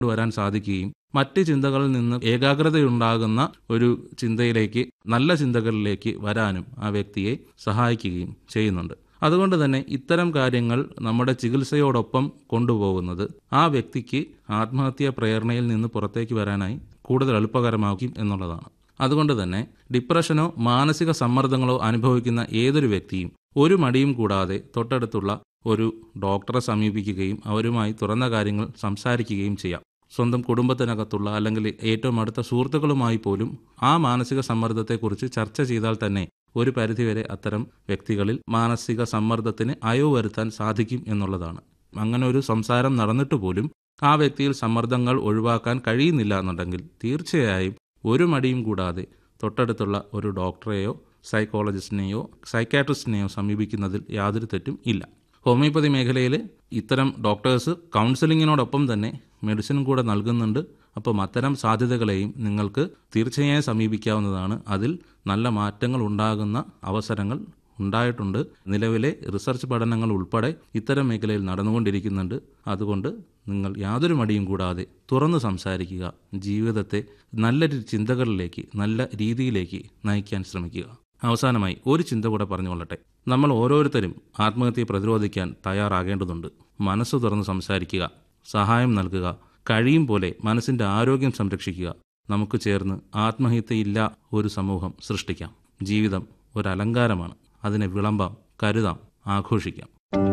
വരാൻ സാധിക്കുകയും മറ്റ് ചിന്തകളിൽ നിന്ന് ഏകാഗ്രതയുണ്ടാകുന്ന ഒരു ചിന്തയിലേക്ക് നല്ല ചിന്തകളിലേക്ക് വരാനും ആ വ്യക്തിയെ സഹായിക്കുകയും ചെയ്യുന്നുണ്ട് അതുകൊണ്ട് തന്നെ ഇത്തരം കാര്യങ്ങൾ നമ്മുടെ ചികിത്സയോടൊപ്പം കൊണ്ടുപോകുന്നത് ആ വ്യക്തിക്ക് ആത്മഹത്യാ പ്രേരണയിൽ നിന്ന് പുറത്തേക്ക് വരാനായി കൂടുതൽ എളുപ്പകരമാക്കും എന്നുള്ളതാണ് അതുകൊണ്ട് തന്നെ ഡിപ്രഷനോ മാനസിക സമ്മർദ്ദങ്ങളോ അനുഭവിക്കുന്ന ഏതൊരു വ്യക്തിയും ഒരു മടിയും കൂടാതെ തൊട്ടടുത്തുള്ള ഒരു ഡോക്ടറെ സമീപിക്കുകയും അവരുമായി തുറന്ന കാര്യങ്ങൾ സംസാരിക്കുകയും ചെയ്യാം സ്വന്തം കുടുംബത്തിനകത്തുള്ള അല്ലെങ്കിൽ ഏറ്റവും അടുത്ത സുഹൃത്തുക്കളുമായി പോലും ആ മാനസിക സമ്മർദ്ദത്തെക്കുറിച്ച് ചർച്ച ചെയ്താൽ തന്നെ ഒരു പരിധിവരെ അത്തരം വ്യക്തികളിൽ മാനസിക സമ്മർദ്ദത്തിന് അയവ് വരുത്താൻ സാധിക്കും എന്നുള്ളതാണ് അങ്ങനെ ഒരു സംസാരം നടന്നിട്ട് പോലും ആ വ്യക്തിയിൽ സമ്മർദ്ദങ്ങൾ ഒഴിവാക്കാൻ കഴിയുന്നില്ല എന്നുണ്ടെങ്കിൽ തീർച്ചയായും ഒരു മടിയും കൂടാതെ തൊട്ടടുത്തുള്ള ഒരു ഡോക്ടറെയോ സൈക്കോളജിസ്റ്റിനെയോ സൈക്കാട്രിസ്റ്റിനെയോ സമീപിക്കുന്നതിൽ യാതൊരു തെറ്റും ഇല്ല ഹോമിയോപ്പതി മേഖലയിൽ ഇത്തരം ഡോക്ടേഴ്സ് കൗൺസിലിങ്ങിനോടൊപ്പം തന്നെ മെഡിസിനും കൂടെ നൽകുന്നുണ്ട് അപ്പം അത്തരം സാധ്യതകളെയും നിങ്ങൾക്ക് തീർച്ചയായും സമീപിക്കാവുന്നതാണ് അതിൽ നല്ല മാറ്റങ്ങൾ ഉണ്ടാകുന്ന അവസരങ്ങൾ ഉണ്ടായിട്ടുണ്ട് നിലവിലെ റിസർച്ച് പഠനങ്ങൾ ഉൾപ്പെടെ ഇത്തരം മേഖലയിൽ നടന്നുകൊണ്ടിരിക്കുന്നുണ്ട് അതുകൊണ്ട് നിങ്ങൾ യാതൊരു മടിയും കൂടാതെ തുറന്നു സംസാരിക്കുക ജീവിതത്തെ നല്ല ചിന്തകളിലേക്ക് നല്ല രീതിയിലേക്ക് നയിക്കാൻ ശ്രമിക്കുക അവസാനമായി ഒരു ചിന്ത കൂടെ പറഞ്ഞുകൊള്ളട്ടെ നമ്മൾ ഓരോരുത്തരും ആത്മഹത്യയെ പ്രതിരോധിക്കാൻ തയ്യാറാകേണ്ടതുണ്ട് മനസ്സ് തുറന്ന് സംസാരിക്കുക സഹായം നൽകുക കഴിയും പോലെ മനസ്സിന്റെ ആരോഗ്യം സംരക്ഷിക്കുക നമുക്ക് ചേർന്ന് ആത്മഹത്യയില്ല ഒരു സമൂഹം സൃഷ്ടിക്കാം ജീവിതം ഒരു അലങ്കാരമാണ് അതിനെ വിളമ്പാം കരുതാം ആഘോഷിക്കാം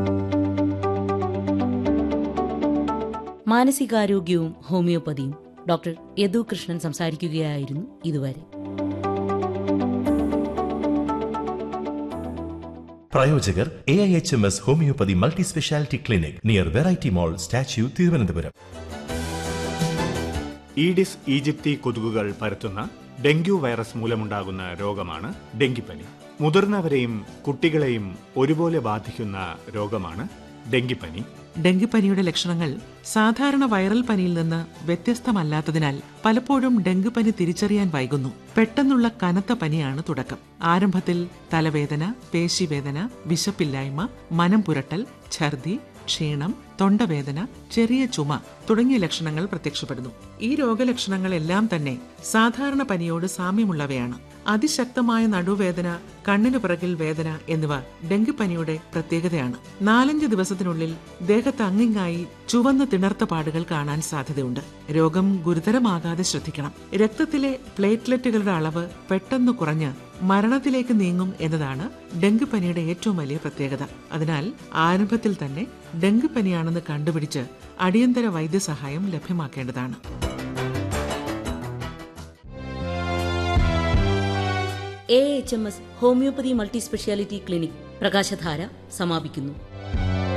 മാനസികാരോഗ്യവും ഹോമിയോപ്പതിയും ഡോക്ടർ യദു കൃഷ്ണൻ സംസാരിക്കുകയായിരുന്നു ഇതുവരെ പ്രായോജകർ A I H M S homeopathy multi speciality clinic near variety mall statue Thiruvananthapuram Aedes aegypti കൊതുകുകൾ പരത്തുന്ന ഡെങ്കു വൈറസ് മൂലമുണ്ടാകുന്ന രോഗമാണ് ഡെങ്കിപ്പനി മുതിർന്നവരെയും കുട്ടികളെയും ഒരുപോലെ ബാധിക്കുന്ന രോഗമാണ് ഡെങ്കിപ്പനി ഡെങ്കിപ്പനിയുടെ ലക്ഷണങ്ങൾ സാധാരണ വൈറൽ പനിയിൽ നിന്ന് വ്യത്യസ്തമല്ലാത്തതിനാൽ പലപ്പോഴും ഡെങ്കിപ്പനി തിരിച്ചറിയാൻ വൈകുന്നു പെട്ടെന്നുള്ള കനത്ത പനിയാണ് തുടക്കം ആരംഭത്തിൽ തലവേദന പേശിവേദന വിശപ്പില്ലായ്മ മനം പുരട്ടൽ ഛർദി ക്ഷീണം തൊണ്ടവേദന ചെറിയ ചുമ തുടങ്ങിയ ലക്ഷണങ്ങൾ പ്രത്യക്ഷപ്പെടുന്നു ഈ രോഗലക്ഷണങ്ങളെല്ലാം തന്നെ സാധാരണ പനിയോട് സാമ്യമുള്ളവയാണ് അതിശക്തമായ നടുവേദന കണ്ണിനു പിറകിൽ വേദന എന്നിവ ഡെങ്കിപ്പനിയുടെ പ്രത്യേകതയാണ് നാലഞ്ച് ദിവസത്തിനുള്ളിൽ ദേഹത്ത് അങ്ങിങ്ങായി ചുവന്ന തിണർത്ത പാടുകൾ കാണാൻ സാധ്യതയുണ്ട് രോഗം ഗുരുതരമാകാതെ ശ്രദ്ധിക്കണം രക്തത്തിലെ പ്ലേറ്റ്ലെറ്റുകളുടെ അളവ് പെട്ടെന്ന് കുറഞ്ഞ് മരണത്തിലേക്ക് നീങ്ങും എന്നതാണ് ഡെങ്കിപ്പനിയുടെ ഏറ്റവും വലിയ പ്രത്യേകത അതിനാൽ ആരംഭത്തിൽ തന്നെ ഡെങ്കിപ്പനിയാണെന്ന് കണ്ടുപിടിച്ച് അടിയന്തര വൈദ്യസഹായം ലഭ്യമാക്കേണ്ടതാണ് A H M S homeopathy multi speciality clinic പ്രകാശധാര സമാപിക്കുന്നു